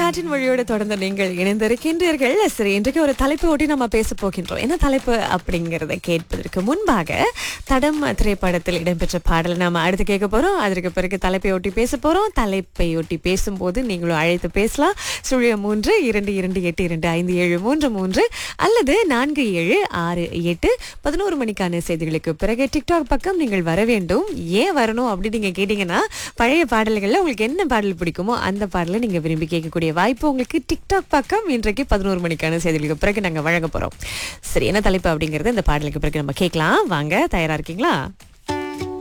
காற்றின் வழியோடு தொடர்ந்து நீங்கள் இணைந்திருக்கின்றீர்கள் சரி இன்றைக்கு ஒரு தலைப்பை ஒட்டி நம்ம பேச போகின்றோம் என்ன தலைப்பு அப்படிங்கறத கேட்பதற்கு முன்பாக தடம் திரைப்படத்தில் இடம்பெற்ற பாடலை நாம அடுத்து கேட்க போறோம் அதற்கு பிறகு தலைப்பை ஒட்டி பேச போறோம் தலைப்பை ஒட்டி பேசும்போது நீங்களும் அழைத்து பேசலாம் சுழிய மூன்று இரண்டு இரண்டு எட்டு இரண்டு ஐந்து ஏழு மூன்று மூன்று அல்லது நான்கு ஏழு ஆறு எட்டு பதினோரு மணிக்கான செய்திகளுக்கு பிறகு டிக்டாக் பக்கம் நீங்கள் வர வேண்டும் ஏன் வரணும் அப்படின்னு நீங்க கேட்டீங்கன்னா பழைய பாடல்கள்ல உங்களுக்கு என்ன பாடல் பிடிக்குமோ அந்த பாடலை நீங்க விரும்பி கேட்கக்கூடிய வாய்ப்பு உங்களுக்கு டிக்டாக் பக்கம் இன்றைக்கு பதினோரு மணிக்கான செய்திகளுக்கு பிறகு நாங்க வழங்க போறோம் சரி என்ன தலைப்பு அப்படிங்கறது இந்த பாடலுக்கு பிறகு நம்ம கேட்கலாம் வாங்க தயாரா இருக்கீங்களா